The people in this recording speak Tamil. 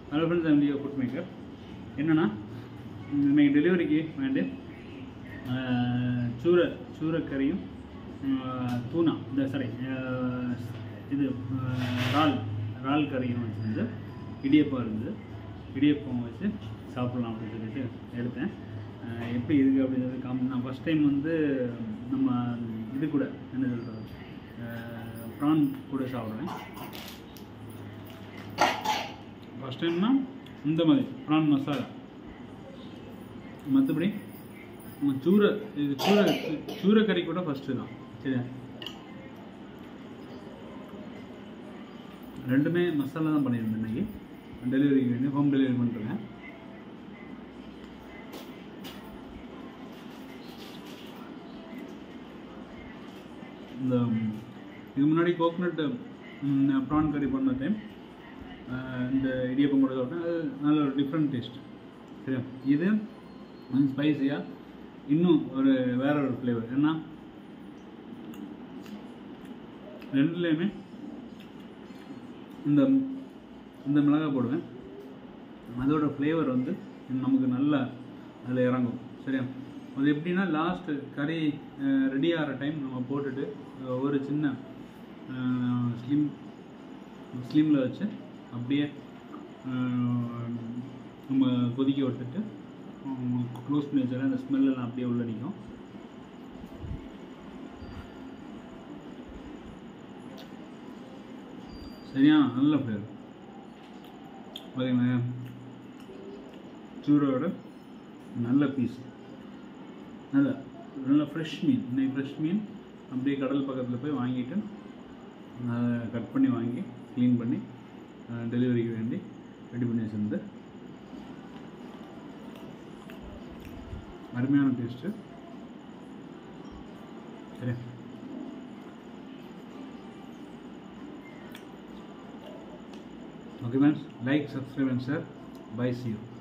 hello friends I'm Leo food maker என்னென்னா இன்னைக்கு டெலிவரிக்கு வேண்டி சூரை சூரைக்கறியும் தூணா இந்த சாரி இது அஹ், இறால் இறால் கறியும் வச்சுருந்து இடியப்பம் இருந்தது இடியப்பம் வச்சு சாப்பிட்லாம் அப்படின்னு சொல்லிட்டு எடுத்தேன் அஹ், எப்படி இருக்குது அப்படிங்கிறது காமி நான் ஃபஸ்ட் டைம் வந்து நம்ம இது கூட என்ன சொல்கிறது ப்ரான் கூட சாப்பிட்றேன் ஃபஸ்ட் டைம்னா இந்த மாதிரி ப்ரான் மசாலா மற்றபடி நம்ம சூரை இது சூரை சூரைக்கறி கூட ஃபஸ்ட்டு தான் சரியா ரெண்டுமே மசாலா தான் பண்ணியிருந்தேன் இன்னைக்கு டெலிவரிக்கு வேண்டி ஹோம் டெலிவரி பண்ணிருக்கேன் இந்த ம், இதுக்கு முன்னாடி கோகனட் ப்ரான் கறி பண்ண டைம் இந்த இடியப்பம் கூட சாப்பிட்டேன் அது நல்ல ஒரு டிஃப்ரெண்ட் டேஸ்ட் சரியா இது ஸ்பைஸியாக இன்னும் ஒரு வேற ஒரு ஃப்ளேவர் ஏன்னா ரெண்டுலேயுமே இந்த இந்த மிளகாய் போடுவேன் அதோட ஃப்ளேவர் வந்து நமக்கு நல்லா அதில் இறங்கும் சரியா அது எப்படின்னா லாஸ்ட்டு கறி ரெடி ஆகிற டைம் நம்ம போட்டுட்டு அஹ், ஒரு சின்ன ஸ்லிம் ஸ்லிமில் வச்சு அப்படியே அஹ், நம்ம கொதிக்க விட்டுட்டு க்ளோஸ் பண்ணி வச்சாலே அந்த ஸ்மெல்லாம் அப்படியே உள்ள நிற்கும் சரியான நல்ல ஃப்ளேவர் பார்த்தீங்களா சூரோட நல்ல பீஸ் நல்ல நல்ல ஃப்ரெஷ் மீன் இன்னைக்கு ஃப்ரெஷ் மீன் அப்படியே கடல் பக்கத்தில் போய் வாங்கிட்டு அதை கட் பண்ணி வாங்கி க்ளீன் பண்ணி டெலிவரிக்கு வேண்டி ரெடி பண்ணி வச்சிருந்து அருமையான டேஸ்ட்டு சரி okay ma'ams like subscribe and share bye see you